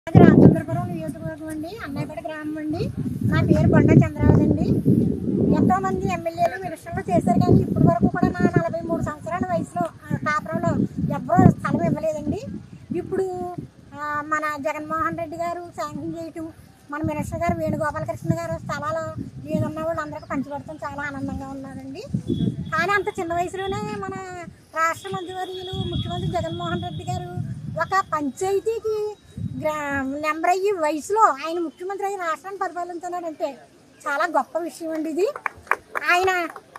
అది రామచంద్రపురం నియోజకవర్గం అండి అన్నయ్యపేట గ్రామం అండి నా పేరు బొండ చంద్రావతి అండి ఎంతో మంది ఎమ్మెల్యేలు మినిస్టర్లు చేశారు కానీ ఇప్పటి వరకు కూడా నా నలభై మూడు సంవత్సరాల వయసులో ఆ, కాపురంలో ఎవ్వరూ స్థలం ఇవ్వలేదండి ఇప్పుడు ఆ, మన జగన్మోహన్ రెడ్డి గారు శాంక్షన్ చేయటం మన మినిస్టర్ గారు వేణుగోపాలకృష్ణ గారు స్థలాలు ఏదన్నా వాళ్ళు అందరికీ పంచిపెడతాం చాలా ఆనందంగా ఉన్నారండి కానీ అంత చిన్న వయసులోనే మన రాష్ట్ర మంత్రివర్యులు ముఖ్యమంత్రి జగన్మోహన్ రెడ్డి గారు ఒక పంచాయతీకి గ్రా నెంబర్ అయ్యి వయసులో ఆయన ముఖ్యమంత్రి అయ్యి రాష్ట్రాన్ని పరిపాలించున్నాడంటే చాలా గొప్ప విషయం అండి ఇది ఆయన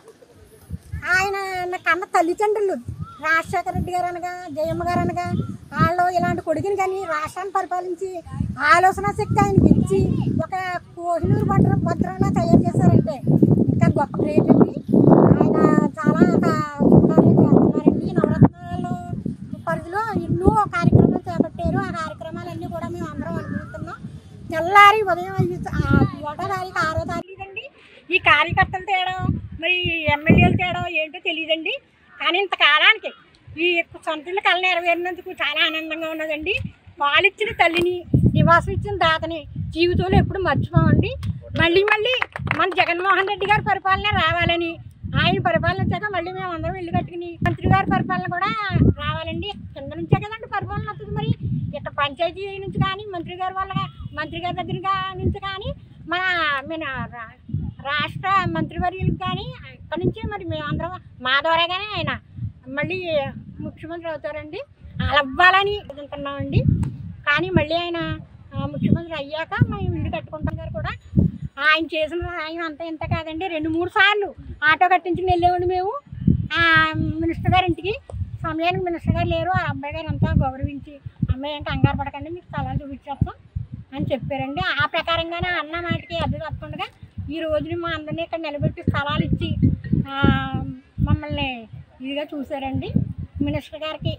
ఆయన నా కన్న తల్లిదండ్రులు రాజశేఖర రెడ్డి గారు అనగా జయమ్మ గారు అనగా వాళ్ళు ఇలాంటి కొడుకుని కానీ రాష్ట్రాన్ని పరిపాలించి ఆలోచన శక్తి ఆయనకి ఇచ్చి ఒక కోహినూరు భద్ర భద్రంలా తయారు చేశారంటే ఇంకా గొప్ప గ్రేట్ అండి ఆయన చాలా కార్యాలు చేస్తున్నారండి నవరత్నాలు పరిధిలో ఎన్నో కార్యక్రమాలు చేపట్టారు ఆ కార్యక్రమాలన్నీ కూడా మేము అందరం అనుకుంటున్నాం తెల్లారి ఉదయం ఐదు ఆ, ఒకటో తారీఖు ఆరో తారీఖు అండి ఈ కార్యకర్తలు తేడా మరి ఎమ్మెల్యేలు తేడా ఏంటో తెలియదండి కానీ ఇంతకాలానికి ఈ సొంత ఇళ్ళ కళ నెరవేరినందుకు చాలా ఆనందంగా ఉన్నదండి పాలిచ్చిన తల్లిని నివాసం ఇచ్చిన దాతని జీవితంలో ఎప్పుడు మర్చిపోమండి మళ్ళీ మళ్ళీ మన జగన్మోహన్ రెడ్డి గారి పరిపాలన రావాలని ఆయన పరిపాలించాక మళ్ళీ మేము అందరం ఇల్లు కట్టుకుని మంత్రి గారి పరిపాలన కూడా రావాలండి కింద నుంచే కదండి పరిపాలన వస్తుంది మరి ఇక్కడ పంచాయతీ నుంచి కానీ మంత్రి గారి వల్ల మంత్రి గారి దగ్గర గా- నుంచి కానీ మన మన రా- రాష్ట్ర మంత్రివర్యులకు కానీ అక్కడి నుంచే మరి మేము అందరం మా ద్వారాగానే ఆయన మళ్ళీ ముఖ్యమంత్రి అవుతారండి అలా అవ్వాలని అనుకుంటున్నామండి కానీ మళ్ళీ ఆయన ఆ, ముఖ్యమంత్రి అయ్యాక మేము ఇల్లు కట్టుకుంటాం గారు కూడా ఆయన చేసిన సాయం అంత ఇంత కాదండి రెండు మూడు సార్లు ఆటో కట్టించుకుని వెళ్ళేవాడు మేము ఆ, మినిస్టర్ గారి ఇంటికి సమయానికి మినిస్టర్ గారు లేరు ఆ అబ్బాయి గారు అంతా గౌరవించి అమ్మాయి అంటే కంగారు పడకండి మీకు స్థలాలు చూపించేస్తాం అని చెప్పారండి ఆ ప్రకారంగానే అన్న మాటకి అద్దె తప్పకుండా ఈ రోజుని మా అందరినీ ఇక్కడ నిలబెట్టి స్థలాలు ఇచ్చి ఆ, మమ్మల్ని ఇదిగా చూశారండి మినిస్టర్ గారికి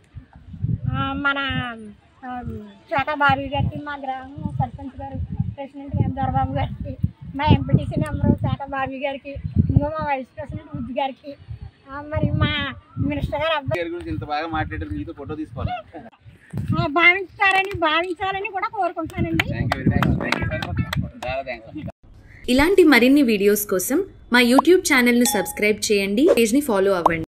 ఆ, మన ఆ, శాఖ బాబీ గారికి మా గ్రామం సర్పంచ్ గారు ప్రెసిడెంట్ గారు దొరబాబు గారికి మా ఎంపీటీసీ నెంబర్ శాఖ బాబీ గారికి ఇంకో మా వైస్ ప్రెసిడెంట్ బుద్ధి గారికి ఆ, మరి మా మినిస్టర్ గారు అబ్బాయి గారి గురించి ఇంత బాగా మాట్లాడారు మీతో ఫోటో తీసుకోవాలి ఆ, భావించాలని భావించాలని కూడా కోరుకుంటున్నానండి థ్యాంక్ యూ వెరీ మచ్ చాలా థ్యాంక్స్ ఇలాంటి మరిన్ని వీడియోస్ కోసం మా యూట్యూబ్ ఛానల్ను సబ్స్క్రైబ్ చేయండి పేజ్ని ఫాలో అవ్వండి